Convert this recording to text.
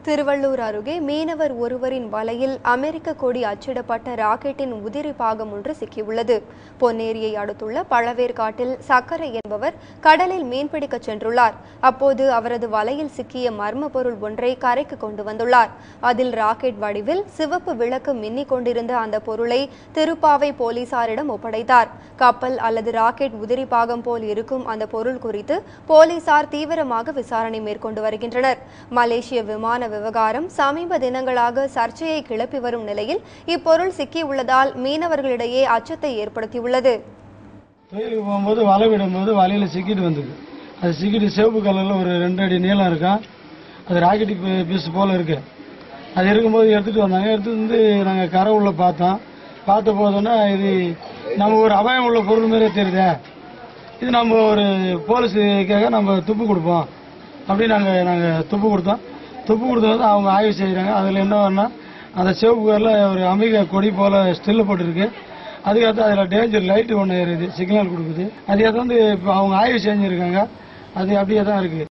திருவள்ளூர் அருகே மீனவர் ஒருவரின் வலையில் அமெரிக்க கொடி அச்சிடப்பட்ட ராக்கெட்டின் உதிரி பாகம் ஒன்று சிக்கியுள்ளது பொன்னேரியை அடுத்துள்ள பழவேற்காட்டில் சக்கரை என்பவர் கடலில் மீன்பிடிக்க சென்றுள்ளார் அப்போது அவரது வலையில் சிக்கிய மர்ம பொருள் ஒன்றை கரைக்கு கொண்டு வந்துள்ளார் அதில் ராக்கெட் வடிவில் சிவப்பு விளக்கு மின்னிக் கொண்டிருந்த அந்த பொருளை திருப்பாவை போலீசாரிடம் ஒப்படைத்தார் கப்பல் அல்லது ராக்கெட் உதிரி பாகம் போல் இருக்கும் அந்த பொருள் குறித்து போலீசார் தீவிரமாக விசாரணை மேற்கொண்டு வருகின்றனர் மலேசிய விமான விவகாரம் சமீப தினங்களாக சர்ச்சையை கிளப்பி வரும் நிலையில் இப்பொருள் சிக்கியுள்ளதால் மீனவர்களிடையே அச்சத்தை ஏற்படுத்தியுள்ளது தொழிலுக்கு போகும்போது வலை விடும்போது வலையில் சிக்கிட்டு வந்தது அது சிக்கிட்டு சிவப்பு கலரில் ஒரு ரெண்டு அடி நீளம் இருக்கும் அது ராக்கெட் பீஸ் போல் இருக்கு அது இருக்கும்போது எடுத்துகிட்டு வந்தாங்க எடுத்துட்டு வந்து நாங்கள் கரை உள்ள பார்த்தோம் பார்த்த போதோன்னா இது நம்ம ஒரு அபாயம் உள்ள பொருள் மாதிரியே தெரியுதே இது நம்ம ஒரு போலீஸுக்காக நம்ம துப்பு கொடுப்போம் அப்படின்னு நாங்கள் நாங்கள் துப்பு கொடுத்தோம் துப்பு கொடுத்தது அவங்க ஆய்வு செய்கிறாங்க அதில் என்னன்னா அந்த சிவப்பு கலரில் ஒரு அமெரிக்கா கொடி போல் ஸ்டில்லு போட்டிருக்கு அதுக்கடுத்து அதில் டேஞ்சர் லைட்டு ஒன்று இருக்குது சிக்னல் கொடுக்குது அது வந்து இப்போ அவங்க ஆய்வு செஞ்சுருக்காங்க அது அப்படியே தான் இருக்குது